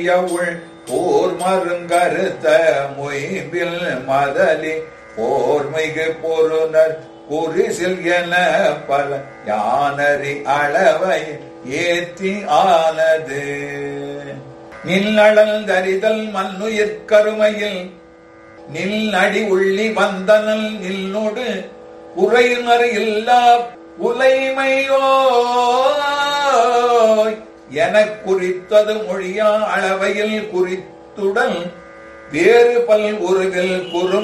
உள் போர் மருங்கருத்த மொய்பில் மதலி போர்மிகு பொருணர் குறிசில் என பல யானரி அளவை ஏத்தி ஆனது நில்லடல் தரிதல் மண்ணுயிர் கருமையில் நில் அடி உள்ளி வந்தனல் நில்லோடு உரையுணர் இல்லா உலைமையோ எனக் குறித்தது மொழியா அளவையில் குறித்துடன் வேறு பல் உருவில் குறும்